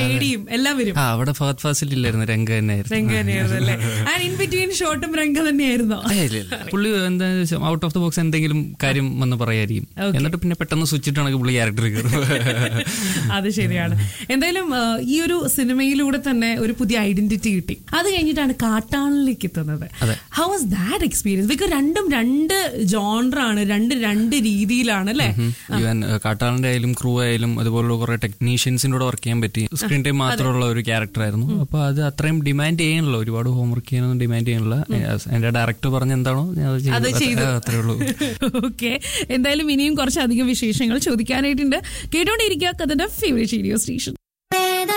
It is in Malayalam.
പേടിയും എല്ലാം വരും ആ അവിടെ ഫഹദ് ഫാസിൽ ഇല്ലായിരുന്നു രംഗ തന്നെയായിരുന്നു രംഗ തന്നെയായിരുന്നു അല്ലേ ആൻഡ് ഇൻ ബിറ്റ്വീൻ ഷോട്ടും രംഗ തന്നെയായിരുന്നോ ഏയ് ഇല്ല, ഇല്ല. പുള്ളി എന്താ ഔട്ട് ഓഫ് ദ ബോക്സ് എന്തെങ്കിലും കാര്യം വന്ന് പറയായിരിക്കും എന്നിട്ട് പിന്നെ പെട്ടെന്ന് സ്വിച്ച് ഇട്ടാണെങ്കിൽ പുള്ളി ക്യാരക്ടർ കയറും അത് ശരിയാണ് എന്തായാലും ആ, ഈ ഒരു സിനിമയിലൂടെ തന്നെ ഒരു പുതിയ ഐഡന്റിറ്റി കിട്ടി അത് കഴിഞ്ഞിട്ടാണ് കാട്ടാളിലേക്ക് എത്തുന്നത് how was that experience because രണ്ടും രണ്ട് ജോൺറാണ് രണ്ട് രണ്ട് രീതിയിലാണ് അല്ലേ ഈവൻ കാട്ടാളന്റെ ആയാലും ക്രൂ ആയാലും അതുപോലുള്ള കുറെ ടെക്നീഷ്യൻസിന്റെ കൂടെ വർക്ക് ചെയ്യാൻ പറ്റി സ്ക്രീൻ ടൈം മാത്രമുള്ള ഒരു ക്യാരക്ടർ ആയിരുന്നു അപ്പൊ അത് അത്രയും ഡിമാൻഡ് ചെയ്യാനുള്ള ഒരുപാട് ഹോംവർക്ക് ചെയ്യാനൊന്നും ഡിമാൻഡ് ചെയ്യാനുള്ള എന്റെ ഡയറക്ടർ പറഞ്ഞ എന്താണോ ഞാൻ അത് അത് ചെയ്തു ചെയ്തു അത്രേ- അത്രേ ഉള്ളൂ ഓക്കെ എന്തായാലും ഇനിയും കുറച്ചധികം വിശേഷങ്ങൾ ചോദിക്കാനായിട്ടുണ്ട് കേട്ടോണ്ടിരിക്കുക കഥന്റെ ഫേവറേറ്റ് റേഡിയോ സ്റ്റേഷൻ